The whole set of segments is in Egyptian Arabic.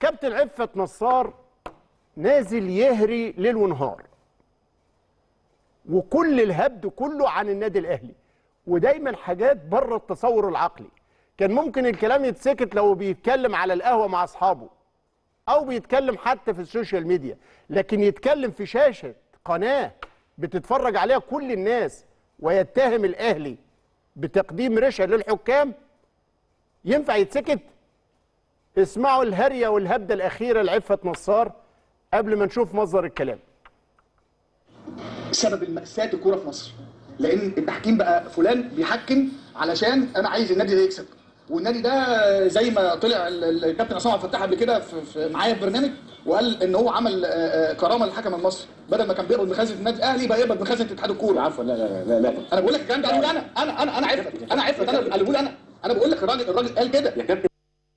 كابتن عفت نصار نازل يهري ليل ونهار وكل الهبد كله عن النادي الاهلي ودايما حاجات بره التصور العقلي كان ممكن الكلام يتسكت لو بيتكلم على القهوه مع اصحابه او بيتكلم حتى في السوشيال ميديا لكن يتكلم في شاشه قناه بتتفرج عليها كل الناس ويتهم الاهلي بتقديم رشا للحكام ينفع يتسكت اسمعوا الهريه والهبده الاخيره لعفه نصار قبل ما نشوف مصدر الكلام سبب المأساة الكورة في مصر لأن التحكيم بقى فلان بيحكم علشان أنا عايز النادي ده يكسب والنادي ده زي ما طلع ال- ال- الكابتن عصام عبد الفتاح قبل كده في في- معايا في برنامج وقال ان هو عمل آه، آه، كرامه للحكم المصري بدل ما كان بيقبض من خزنه النادي الاهلي بقى يقبض من خزنه اتحاد الكوره عفوا لا لا لا لا انا بقول لك الكلام ده قاله انا انا انا انا عفت انا عفت انا اللي بقول انا انا بقول لك الراجل الراجل قال كده يا كابتن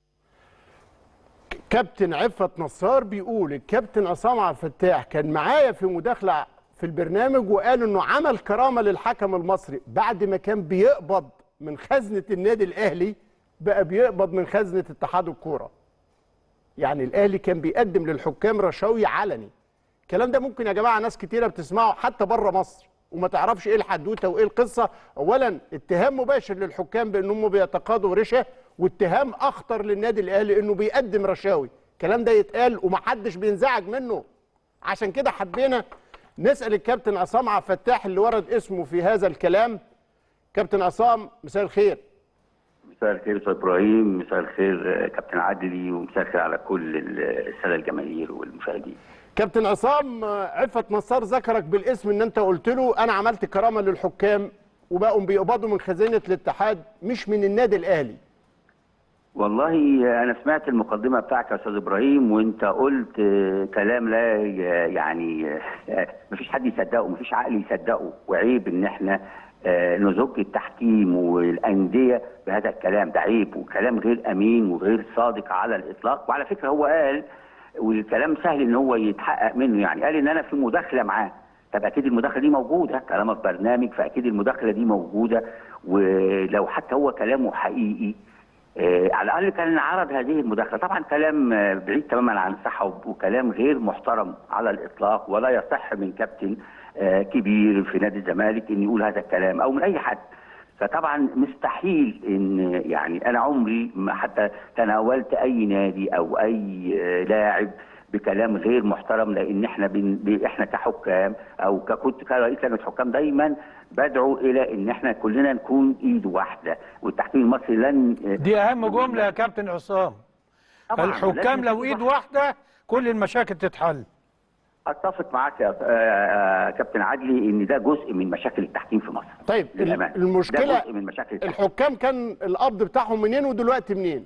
كابتن عفت نصار بيقول الكابتن عصام عبد الفتاح كان معايا في مداخله في البرنامج وقال انه عمل كرامه للحكم المصري بعد ما كان بيقبض من خزنه النادي الاهلي بقى بيقبض من خزنه اتحاد الكوره يعني الاهلي كان بيقدم للحكام رشاوي علني الكلام ده ممكن يا جماعه ناس كتيره بتسمعه حتى بره مصر وما تعرفش ايه الحدوته وايه القصه اولا اتهام مباشر للحكام بانهم بيتقاضوا رشا واتهام اخطر للنادي الاهلي انه بيقدم رشاوي الكلام ده يتقال ومحدش بينزعج منه عشان كده حبينا نسال الكابتن عصام عبد الفتاح اللي ورد اسمه في هذا الكلام كابتن عصام مساء الخير مساء الخير استاذ ابراهيم مساء الخير آه، كابتن عدلي ومساء الخير على كل ال- الساده الجماهير والمشاهدين كابتن عصام آه، عفت نصار ذكرك بالاسم ان انت قلت له انا عملت كرامه للحكام وبقوا بيقبضوا من خزينه الاتحاد مش من النادي الاهلي والله آه، انا سمعت المقدمه بتاعك يا استاذ ابراهيم وانت قلت آه، كلام لا ي- يعني آه، مفيش حد يصدقه مفيش عقل يصدقه وعيب ان احنا آه، نزج التحكيم والانديه بهذا الكلام ده عيب وكلام غير امين وغير صادق على الاطلاق وعلى فكره هو قال والكلام سهل ان هو يتحقق منه يعني قال ان انا في مداخله معاه طب اكيد المداخله دي موجوده طالما في برنامج فاكيد المداخله دي موجوده ولو حتى هو كلامه حقيقي آه، على الاقل كان عرض هذه المداخله طبعا كلام آه، بعيد تماما عن الصحه وب- وكلام غير محترم على الاطلاق ولا يصح من كابتن آه، كبير في نادي الزمالك ان يقول هذا الكلام او من اي حد فطبعا مستحيل ان يعني انا عمري ما حتى تناولت اي نادي او اي آه، لاعب بكلام غير محترم لان احنا بن... ب- احنا كحكام او ككنت كرئيس لجنه حكام دايما بدعو الى ان احنا كلنا نكون ايد واحده والتحكيم المصري لن دي اهم جمله يا كابتن عصام طبعاً، الحكام لازم لو يكون ايد واحد. واحده كل المشاكل تتحل اتفق معاك يا آه، آه، كابتن عدلي ان ده جزء من مشاكل التحكيم في مصر طيب ال- للأمانة. المشكله ده جزء من مشاكل التحكيم. الحكام كان القبض بتاعهم منين ودلوقتي منين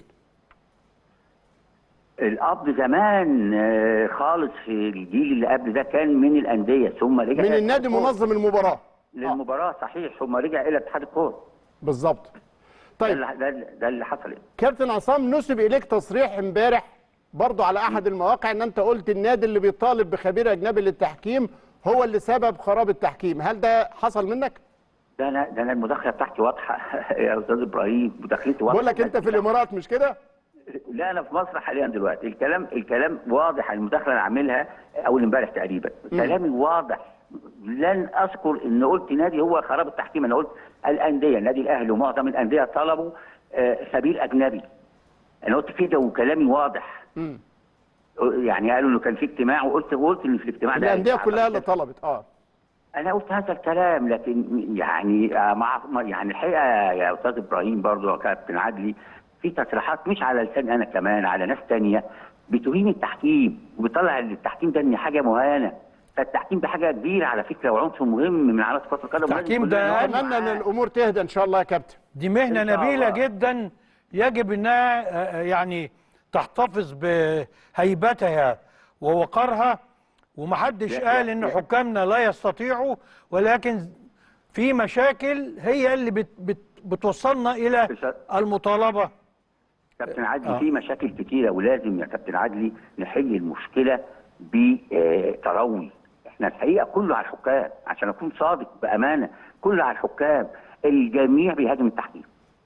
القبض زمان آه، خالص في الجيل اللي قبل ده كان من الانديه ثم رجع من إلى النادي الكورة. منظم المباراه للمباراه صحيح ثم رجع الى اتحاد الكوره بالظبط ده طيب اللي- ده اللي- ده اللي حصل كابتن عصام نسب اليك تصريح امبارح برضو على احد المواقع ان انت قلت النادي اللي بيطالب بخبير اجنبي للتحكيم هو اللي سبب خراب التحكيم هل ده حصل منك ده انا ده انا المداخله بتاعتي واضحه يا استاذ ابراهيم مداخلتي واضحه بقول لك انت في الامارات مش كده لا انا في مصر حاليا دلوقتي الكلام الكلام واضح المداخله اللي عاملها اول امبارح تقريبا كلامي واضح لن اذكر ان قلت نادي هو خراب التحكيم انا قلت الانديه النادي الاهلي ومعظم الانديه طلبوا آه، خبير اجنبي انا قلت كده وكلامي واضح مم. يعني قالوا انه كان في اجتماع وقلت وقلت ان في الاجتماع ده الانديه هيتعمل. كلها اللي طلبت اه انا قلت هذا الكلام لكن يعني آه، مع مع- يعني الحقيقه يا استاذ ابراهيم برضو يا كابتن عدلي في تصريحات مش على لساني انا كمان على ناس تانية بتهين التحكيم وبتطلع التحكيم ده ان حاجه مهانه فالتحكيم ده حاجه كبيره على فكره وعنصر مهم من عناصر كره القدم التحكيم لازم ده كلنا نقف اتمنى ان معاه. الامور تهدى ان شاء الله يا كابتن دي مهنه إن شاء نبيله الله. جدا يجب انها آه، يعني تحتفظ بهيبتها ووقارها ومحدش لا- قال لا- ان لا. حكامنا لا يستطيعوا ولكن في مشاكل هي اللي بت بت بتوصلنا الى بس- المطالبه كابتن عدلي آه. في مشاكل كتيره ولازم يا كابتن عدلي نحل المشكله بتروي احنا الحقيقه كله على الحكام عشان اكون صادق بامانه كله على الحكام الجميع بيهاجم التحكيم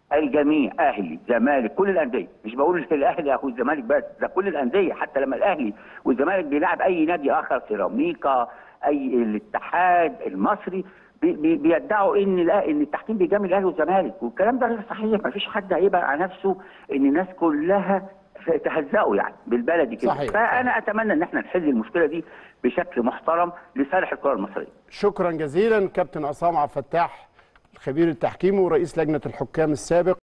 الجميع اهلي زمالك كل الانديه مش بقول الاهلي اخو الزمالك بس ده كل الانديه حتى لما الاهلي والزمالك بيلعب اي نادي اخر سيراميكا اي الاتحاد المصري بي- بي- بيدعوا ان الأ- ان التحكيم بيجامل الاهلي والزمالك والكلام ده غير صحيح ما فيش حد هيبقى على نفسه ان الناس كلها تهزقوا يعني بالبلدي كده صحيح، فانا اتمنى ان احنا نحل المشكله دي بشكل محترم لصالح الكره المصريه شكرا جزيلا كابتن عصام عبد الفتاح الخبير التحكيمي ورئيس لجنه الحكام السابق